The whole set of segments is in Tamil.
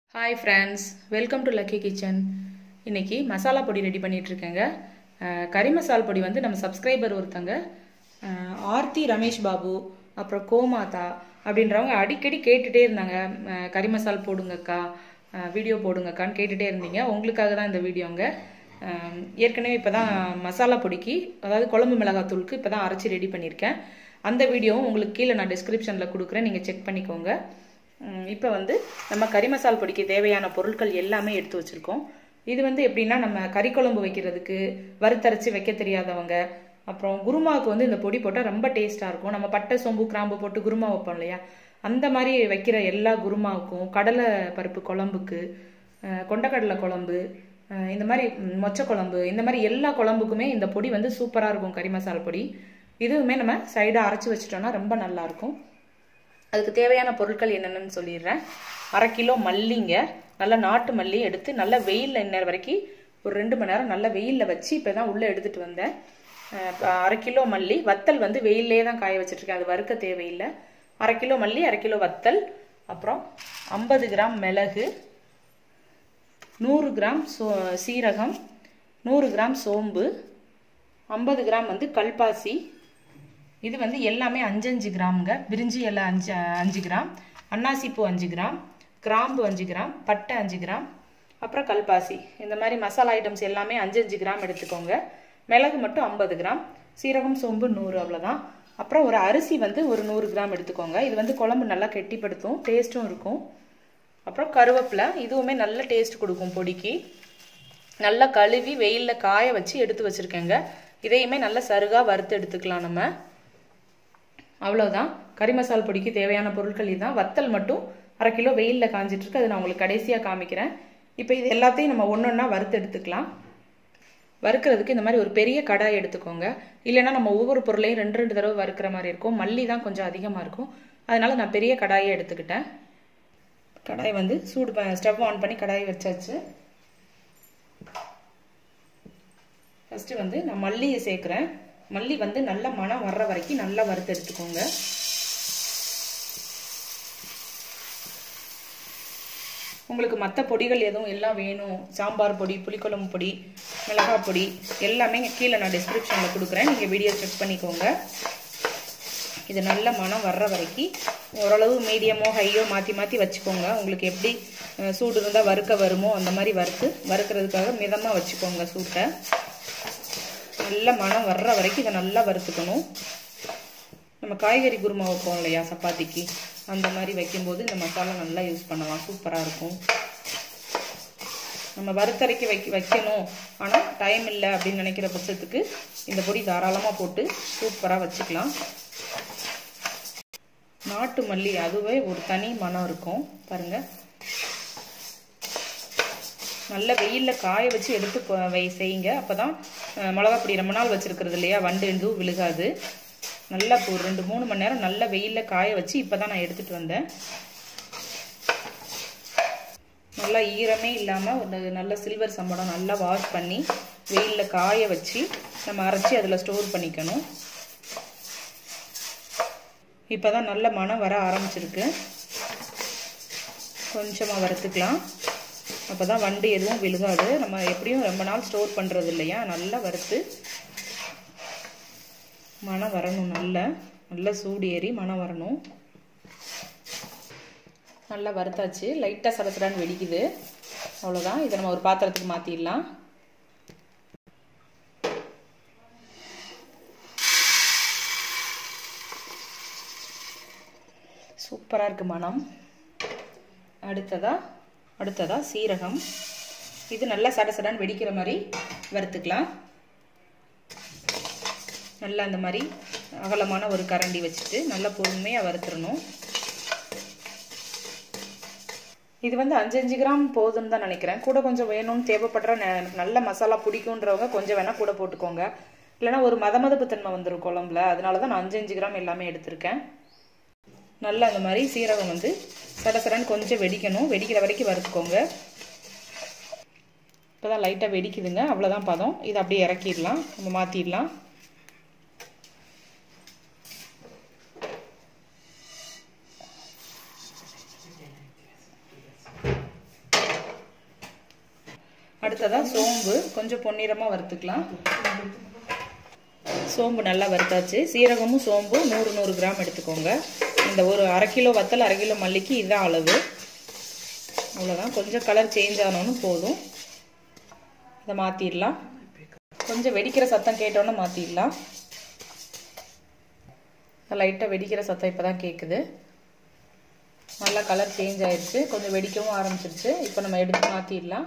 hi friends welcome to Lucky Kitchen இன்னைக்கு மசாலா பொடி ரெடி பண்ணிட்டு இருக்கேங்க அஹ், கறி மசால் பொடி வந்து நம்ம சப்ஸ்கிரைபர் ஒருத்தங்க அஹ், ஆர்த்தி ரமேஷ் பாபு அப்புறம் கோமாதா அப்படின்றவங்க அடிக்கடி கேட்டுட்டே இருந்தாங்க அஹ், கறி மசால் போடுங்கக்கா அஹ், வீடியோ போடுங்கக்கான்னு கேட்டுட்டே இருந்தீங்க உங்களுக்காக தான் இந்த வீடியோங்க அஹ், ஏற்கனவே இப்போ தான் மசாலா பொடிக்கு அதாவது குழம்பு மிளகாத்தூளுக்கு இப்போ தான் அரைச்சி ரெடி பண்ணியிருக்கேன் அந்த வீடியோவும் உங்களுக்கு கீழே நான் டிஸ்கிரிப்ஷனில் கொடுக்குறேன் நீங்கள் செக் பண்ணிக்கோங்க இப்போ வந்து நம்ம கறி மசால் பொடிக்கு தேவையான பொருட்கள் எல்லாமே எடுத்து வச்சுருக்கோம் இது வந்து எப்படின்னா நம்ம கறி குழம்பு வைக்கிறதுக்கு வறுத்தரைச்சி வைக்க தெரியாதவங்க அப்புறம் குருமாவுக்கு வந்து இந்த பொடி போட்டால் ரொம்ப டேஸ்ட்டாக இருக்கும் நம்ம பட்டை சோம்பு கிராம்பு போட்டு குருமா வைப்போம் இல்லையா அந்த மாதிரி வைக்கிற எல்லா குருமாவுக்கும் கடலை பருப்பு குழம்புக்கு அஹ், கொண்டக்கடலை குழம்பு அஹ், இந்த மாதிரி ம், மொச்சை குழம்பு இந்த மாதிரி எல்லா குழம்புக்குமே இந்த பொடி வந்து சூப்பராக இருக்கும் கறி மசால் பொடி இதுவுமே நம்ம சைடாக அரைச்சி வச்சிட்டோம்னா ரொம்ப நல்லா இருக்கும் அதுக்கு தேவையான பொருட்கள் என்னென்னு சொல்லிடுறேன் அரை கிலோ மல்லிங்க நல்லா நாட்டு மல்லி எடுத்து நல்லா வெயிலில் இன்ன வரைக்கும் ஒரு ரெண்டு மணி நேரம் நல்லா வெயிலில் வச்சு இப்போ தான் உள்ளே எடுத்துகிட்டு வந்தேன் அஹ் இப்ப அரை கிலோ மல்லி வத்தல் வந்து வெயிலே தான் காய வச்சிட்ருக்கேன் அது வறுக்க தேவையில்லை அரை கிலோ மல்லி அரை கிலோ வத்தல் அப்புறம் ஐம்பது கிராம் மிளகு நூறு கிராம் சோ சீரகம் நூறு கிராம் சோம்பு ஐம்பது கிராம் வந்து கல்பாசி இது வந்து எல்லாமே அஞ்சஞ்சு கிராமுங்க பிரிஞ்சி இலை அஞ்சு அஞ்சு கிராம் அன்னாசிப்பூ அஞ்சு கிராம் கிராம்பு அஞ்சு கிராம் பட்டை அஞ்சு கிராம் அப்புறம் கல்பாசி இந்த மாதிரி மசாலா ஐட்டம்ஸ் எல்லாமே அஞ்சஞ்சு கிராம் எடுத்துக்கோங்க மிளகு மட்டும் ஐம்பது கிராம் சீரகம் சோம்பு நூறு அவ்வளோதான் அப்புறம் ஒரு அரிசி வந்து ஒரு நூறு கிராம் எடுத்துக்கோங்க இது வந்து குழம்பு நல்லா கெட்டிப்படுத்தும் டேஸ்ட்டும் இருக்கும் அப்புறம் கருவேப்பிலை இதுவுமே நல்ல டேஸ்ட் கொடுக்கும் பொடிக்கு நல்லா கழுவி வெயிலில் காய வச்சு எடுத்து வச்சுருக்கேங்க இதையுமே நல்லா சருகாக வறுத்து எடுத்துக்கலாம் நம்ம அவ்வளோதான் கறி மசால் பொடிக்கு தேவையான பொருட்கள் இதுதான் வத்தல் மட்டும் அரை கிலோ வெயிலில் காஞ்சிட்டு இருக்கு அது நான் உங்களுக்கு கடைசியாக காமிக்கிறேன் இப்போ இது எல்லாத்தையும் நம்ம ஒன்று ஒன்றா வறுத்து எடுத்துக்கலாம் வறுக்கிறதுக்கு இந்த மாதிரி ஒரு பெரிய கடாய் எடுத்துக்கோங்க இல்லைன்னா நம்ம ஒவ்வொரு பொருளையும் ரெண்டு ரெண்டு தடவை வறுக்கிற மாதிரி இருக்கும் மல்லி தான் கொஞ்சம் அதிகமாக இருக்கும் அதனால நான் பெரிய கடாயை எடுத்துக்கிட்டேன் கடாய் வந்து சூடு ப ஸ்டவ் ஆன் பண்ணி கடாய் வச்சாச்சு ஃபஸ்ட்டு வந்து நான் மல்லியை சேர்க்குறேன் மல்லி வந்து நல்ல மனம் வர்ற வரைக்கும் நல்லா வறுத்து எடுத்துக்கோங்க உங்களுக்கு மற்ற பொடிகள் எதுவும் எல்லாம் வேணும் சாம்பார் பொடி புளிக்குழம்பு பொடி மிளகாய் பொடி எல்லாமே கீழே நான் டிஸ்கிரிப்ஷனில் கொடுக்குறேன் நீங்கள் வீடியோ செக் பண்ணிக்கோங்க இது நல்ல மனம் வர்ற வரைக்கும் ஓரளவு மீடியமோ ஹையோ மாற்றி மாற்றி வச்சுக்கோங்க உங்களுக்கு எப்படி அஹ், சூடு இருந்தால் வறுக்க வருமோ அந்த மாதிரி வறுத்து வறுக்கிறதுக்காக மிதமாக வச்சுக்கோங்க சூட்டை நல்ல மனம் வர்ற வரைக்கும் இதை நல்லா வறுத்துக்கணும் நம்ம காய்கறி குருமா வைப்போம் இல்லையா சப்பாத்திக்கு அந்த மாதிரி வைக்கும்போது இந்த மசாலா நல்லா யூஸ் பண்ணலாம் சூப்பராக இருக்கும் நம்ம வறுத்தரைக்கு வைக்க வைக்கணும் ஆனால் டைம் இல்லை அப்படின்னு நினைக்கிற பட்சத்துக்கு இந்த பொடி தாராளமாக போட்டு சூப்பராக வச்சுக்கலாம் நாட்டு மல்லி அதுவே ஒரு தனி மனம் இருக்கும் பாருங்க நல்ல வெயிலில் காய வச்சு எடுத்து கொ- வை செய்யுங்க அப்போ தான் மிளகா பொடி ரொம்ப நாள் வச்சுருக்கிறது இல்லையா வண்டு எதுவும் விழுகாது நல்லா இப்போ ஒரு ரெண்டு மூணு மணி நேரம் நல்லா வெயிலில் காய வச்சு இப்போ தான் நான் எடுத்துகிட்டு வந்தேன் நல்லா ஈரமே இல்லாமல் ஒரு நல்ல சில்வர் சம்பளம் நல்லா வாஷ் பண்ணி வெயிலில் காய வச்சு நம்ம அரைச்சி அதில் ஸ்டோர் பண்ணிக்கணும் இப்போ தான் நல்ல மனம் வர ஆரம்பிச்சிருக்கு கொஞ்சமாக வறுத்துக்கலாம் அப்போ தான் வண்டு எதுவும் விழுகாது நம்ம எப்படியும் ரொம்ப நாள் ஸ்டோர் பண்ணுறது இல்லையா நல்லா வறுத்து மனம் வரணும் நல்லா நல்லா சூடு ஏறி மனம் வரணும் நல்லா வறுத்தாச்சு லைட்டாக சடசடான்னு வெடிக்குது அவ்வளோதான் இதை நம்ம ஒரு பாத்திரத்துக்கு மாற்றிடலாம் சூப்பராக இருக்கு மனம் அடுத்ததா அடுத்ததா சீரகம் இது நல்லா சட சடன்னு வெடிக்கிற மாதிரி வறுத்துக்கலாம் நல்லா அந்த மாதிரி அகலமான ஒரு கரண்டி வச்சுட்டு நல்லா பொறுமையாக வறுத்துடணும் இது வந்து அஞ்சு அஞ்சு கிராம் போதும்னு தான் நினைக்கிறேன் கூட கொஞ்சம் வேணும்னு தேவைப்படுற ந- நல்ல மசாலா பிடிக்குன்றவங்க கொஞ்சம் வேணால் கூட போட்டுக்கோங்க இல்லைன்னா ஒரு மத மதப்பு தன்மை வந்துடும் குழம்புல அதனால தான் நான் அஞ்சு அஞ்சு கிராம் எல்லாமே எடுத்திருக்கேன் நல்லா அந்த மாதிரி சீரகம் வந்து சடசடன்னு கொஞ்சம் வெடிக்கணும் வெடிக்கிற வரைக்கும் வறுத்துக்கோங்க இப்போ தான் லைட்டாக வெடிக்குதுங்க அவ்வளோதான் பதம் இதை அப்படியே இறக்கிடலாம் நம்ம மாற்றிடலாம் அடுத்ததாக சோம்பு கொஞ்சம் பொன்னிறமாக வறுத்துக்கலாம் சோம்பு நல்லா வறுத்தாச்சு சீரகமும் சோம்பும் நூறு நூறு கிராம் எடுத்துக்கோங்க இந்த ஒரு அரை கிலோ வத்தல் அரை கிலோ மல்லிக்கு இதுதான் அளவு அவ்வளோதான் கொஞ்சம் கலர் சேஞ்ச் ஆனாலும் போதும் இதை மாற்றிடலாம் கொஞ்சம் வெடிக்கிற சத்தம் கேட்டோன்னே மாற்றிடலாம் லைட்டாக வெடிக்கிற சத்தம் இப்போ தான் கேட்குது நல்லா கலர் சேஞ்ச் ஆயிடுச்சு கொஞ்சம் வெடிக்கவும் ஆரம்பிச்சிருச்சு இப்போ நம்ம எடுத்து மாற்றிடலாம்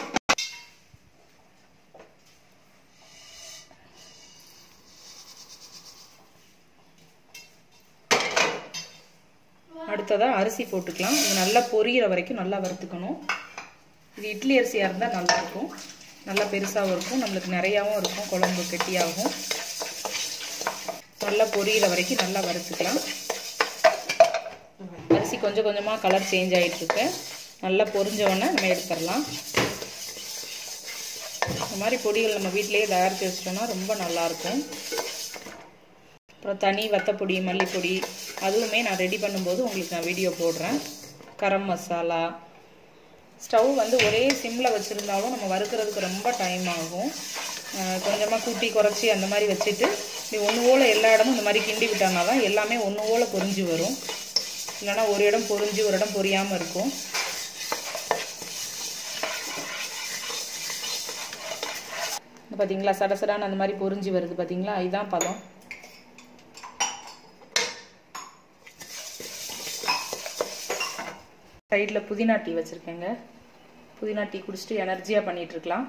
அடுத்ததாக அரிசி போட்டுக்கலாம் இது நல்லா பொரியிற வரைக்கும் நல்லா வறுத்துக்கணும் இது இட்லி அரிசியாக இருந்தால் நல்லாயிருக்கும் நல்லா பெருசாகவும் இருக்கும் நம்மளுக்கு நிறையாவும் இருக்கும் குழம்பு கெட்டியாகும் நல்லா பொரியிற வரைக்கும் நல்லா வறுத்துக்கலாம் அரிசி கொஞ்சம் கொஞ்சமாக கலர் சேஞ்ச் ஆகிட்டுருக்கு நல்லா பொரிஞ்சவொடனே நம்ம எடுத்துடலாம் இந்த மாதிரி பொடிகள் நம்ம வீட்டிலேயே தயாரித்து வச்சிட்டோம்னா ரொம்ப நல்லாயிருக்கும் அப்புறம் தனி வத்தப்பொடி மல்லிப்பொடி அதுவுமே நான் ரெடி பண்ணும்போது உங்களுக்கு நான் வீடியோ போடுறேன் கரம் மசாலா ஸ்டவ் வந்து ஒரே சிம்மில் வச்சுருந்தாலும் நம்ம வறுக்கிறதுக்கு ரொம்ப டைம் ஆகும் கொஞ்சமாக கூட்டி குறைச்சி அந்த மாதிரி வச்சுட்டு இப்படி ஒன்று போல் எல்லா இடமும் இந்த மாதிரி கிண்டி விட்டாங்கன்னா தான் எல்லாமே ஒன்று போல் பொரிஞ்சு வரும் இல்லைனா ஒரு இடம் பொரிஞ்சு ஒரு இடம் பொரியாமல் இருக்கும் பார்த்தீங்களா சடசடான்னு அந்த மாதிரி பொரிஞ்சு வருது பார்த்தீங்களா இதுதான் பதம் சைடில் புதினா டீ வச்சுருக்கேங்க புதினா டீ குடிச்சிட்டு எனர்ஜியாக பண்ணிகிட்ருக்கலாம்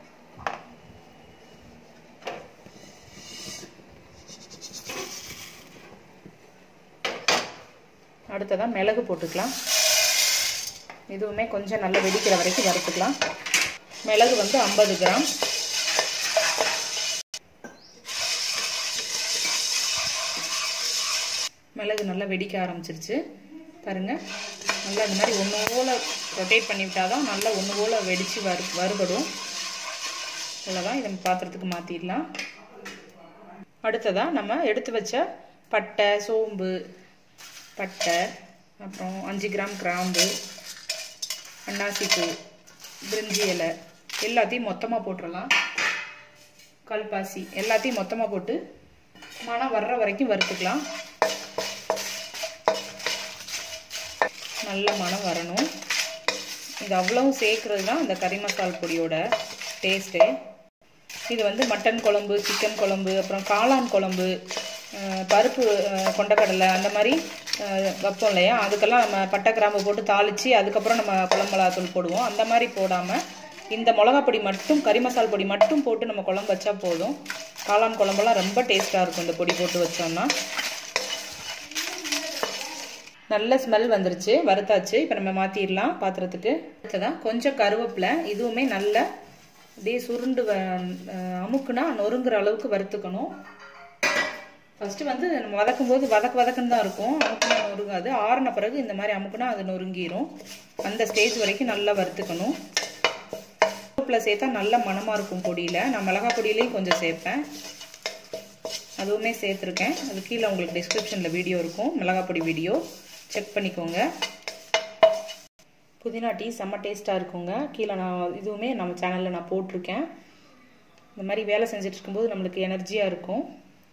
அடுத்ததாக மிளகு போட்டுக்கலாம் இதுவுமே கொஞ்சம் நல்லா வெடிக்கிற வரைக்கும் வறுத்துக்கலாம் மிளகு வந்து ஐம்பது கிராம் மிளகு நல்லா வெடிக்க ஆரம்பிச்சிருச்சு பாருங்கள் நல்லா இந்த மாதிரி ஒன்று போல் ரொட்டேட் பண்ணிவிட்டால் தான் நல்லா ஒன்று போல் வெடித்து வறு வறுபடும் இவ்வளோதான் இதை பாத்திரத்துக்கு மாற்றிடலாம் அடுத்ததாக நம்ம எடுத்து வச்ச பட்டை சோம்பு பட்டை அப்புறம் அஞ்சு கிராம் கிராம்பு அன்னாசிப்பூ பிரிஞ்சி இலை எல்லாத்தையும் மொத்தமாக போட்டுடலாம் கல்பாசி எல்லாத்தையும் மொத்தமாக போட்டு மனம் வர்ற வரைக்கும் வறுத்துக்கலாம் நல்ல மனம் வரணும் இது அவ்வளவும் சேர்க்குறது தான் இந்த கறி மசால் பொடியோட டேஸ்ட்டு இது வந்து மட்டன் குழம்பு சிக்கன் குழம்பு அப்புறம் காளான் குழம்பு பருப்பு கொண்டக்கடலை அந்த மாதிரி வைப்போம் இல்லையா அதுக்கெல்லாம் நம்ம பட்டை கிராம்பு போட்டு தாளித்து அதுக்கப்புறம் நம்ம குழம்பு மிளகாத்தூள் போடுவோம் அந்த மாதிரி போடாமல் இந்த மிளகா பொடி மட்டும் கறி மசால் பொடி மட்டும் போட்டு நம்ம குழம்பு வச்சா போதும் காளான் குழம்பெல்லாம் ரொம்ப டேஸ்ட்டாக இருக்கும் இந்த பொடி போட்டு வச்சோம்னா நல்ல ஸ்மெல் வந்துருச்சு வறுத்தாச்சு இப்போ நம்ம மாற்றிடலாம் பாத்திரத்துக்கு அடுத்ததான் கொஞ்சம் கருவேப்பிலை இதுவுமே நல்ல அப்படியே சுருண்டு அமுக்குனா நொறுங்குற அளவுக்கு வறுத்துக்கணும் ஃபஸ்ட்டு வந்து நம்ம வதக்கும் போது வதக்கு வதக்குன்னு தான் இருக்கும் அமுக்குனா நொறுங்காது ஆறின பிறகு இந்த மாதிரி அமுக்குனா அது நொறுங்கிரும் அந்த ஸ்டேஜ் வரைக்கும் நல்லா வறுத்துக்கணும் கருவேப்பிலை சேர்த்தா நல்ல மணமாக இருக்கும் பொடியில் நான் மிளகா பொடியிலையும் கொஞ்சம் சேர்ப்பேன் அதுவுமே சேர்த்துருக்கேன் அது கீழே உங்களுக்கு டிஸ்கிரிப்ஷனில் வீடியோ இருக்கும் மிளகா பொடி வீடியோ செக் பண்ணிக்கோங்க புதினா டீ செம்ம டேஸ்ட்டாக இருக்குங்க கீழே நான் இதுவுமே நம்ம சேனலில் நான் போட்டிருக்கேன் இந்த மாதிரி வேலை செஞ்சுட்டு இருக்கும்போது நம்மளுக்கு எனர்ஜியாக இருக்கும்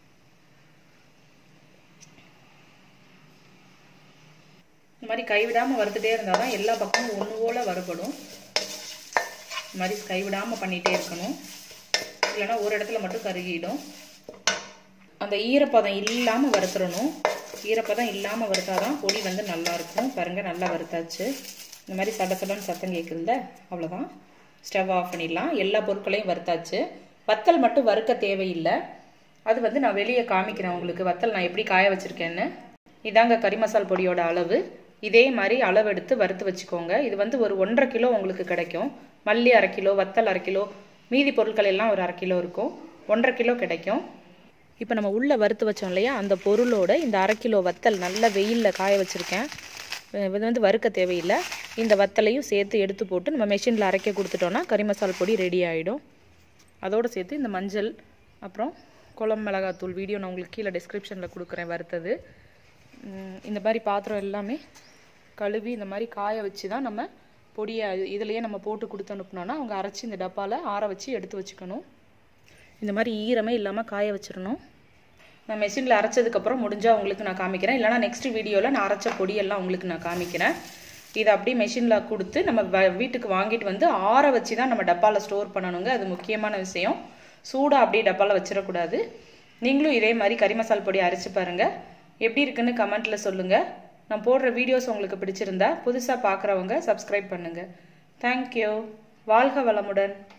இந்த மாதிரி கைவிடாமல் வறுத்துட்டே இருந்தால் தான் எல்லா பக்கமும் ஒன்று போல் வறுபடும் இந்த மாதிரி கைவிடாமல் பண்ணிகிட்டே இருக்கணும் இல்லைன்னா ஒரு இடத்துல மட்டும் கருகிடும் அந்த ஈரப்பதம் இல்லாமல் வறுத்துடணும் ஈரப்பதம் இல்லாமல் வறுத்தாதான் பொடி வந்து நல்லாயிருக்கும் பாருங்கள் நல்லா வறுத்தாச்சு இந்த மாதிரி சட சடன்னு சத்தம் கேட்குதுல்ல அவ்வளோதான் ஸ்டவ் ஆஃப் பண்ணிடலாம் எல்லா பொருட்களையும் வறுத்தாச்சு வத்தல் மட்டும் வறுக்க தேவையில்லை அது வந்து நான் வெளியே காமிக்கிறேன் உங்களுக்கு வத்தல் நான் எப்படி காய வச்சுருக்கேன்னு இதாங்க கறி மசால் பொடியோட அளவு இதே மாதிரி அளவு எடுத்து வறுத்து வச்சுக்கோங்க இது வந்து ஒரு ஒன்றரை கிலோ உங்களுக்கு கிடைக்கும் மல்லி அரை கிலோ வத்தல் அரை கிலோ மீதி பொருட்கள் எல்லாம் ஒரு அரை கிலோ இருக்கும் ஒன்றரை கிலோ கிடைக்கும் இப்போ நம்ம உள்ளே வறுத்து வச்சோம் இல்லையா அந்த பொருளோட இந்த அரை கிலோ வத்தல் நல்ல வெயிலில் காய வச்சுருக்கேன் இது வந்து வறுக்க தேவையில்லை இந்த வத்தலையும் சேர்த்து எடுத்து போட்டு நம்ம மெஷினில் அரைக்க கொடுத்துட்டோன்னா கறி மசால் பொடி ரெடி ஆகிடும் அதோடு சேர்த்து இந்த மஞ்சள் அப்புறம் குளம் மிளகாத்தூள் வீடியோ நான் உங்களுக்கு கீழே டிஸ்கிரிப்ஷனில் கொடுக்குறேன் வறுத்தது இந்த மாதிரி பாத்திரம் எல்லாமே கழுவி இந்த மாதிரி காய வச்சு தான் நம்ம பொடியை இதுலேயே நம்ம போட்டு கொடுத்து அனுப்புனோன்னா அவங்க அரைச்சி இந்த டப்பாவில் ஆற வச்சு எடுத்து வச்சுக்கணும் இந்த மாதிரி ஈரமே இல்லாமல் காய வச்சிடணும் நான் மெஷினில் அரைச்சதுக்கப்புறம் முடிஞ்சால் உங்களுக்கு நான் காமிக்கிறேன் இல்லைனா நெக்ஸ்ட் வீடியோவில் நான் அரைச்ச பொடியெல்லாம் உங்களுக்கு நான் காமிக்கிறேன் இதை அப்படியே மெஷினில் கொடுத்து நம்ம வ- வீட்டுக்கு வாங்கிட்டு வந்து ஆற வச்சு தான் நம்ம டப்பாவில் ஸ்டோர் பண்ணணுங்க அது முக்கியமான விஷயம் சூடாக அப்படியே டப்பாவில் வச்சிடக்கூடாது நீங்களும் இதே மாதிரி கறி மசால் பொடி அரைச்சு பாருங்கள் எப்படி இருக்குன்னு கமெண்ட்டில் சொல்லுங்கள் நான் போடுற வீடியோஸ் உங்களுக்கு பிடிச்சிருந்தா புதுசாக பார்க்குறவங்க சப்ஸ்கிரைப் பண்ணுங்கள் தேங்க்யூ வாழ்க வளமுடன்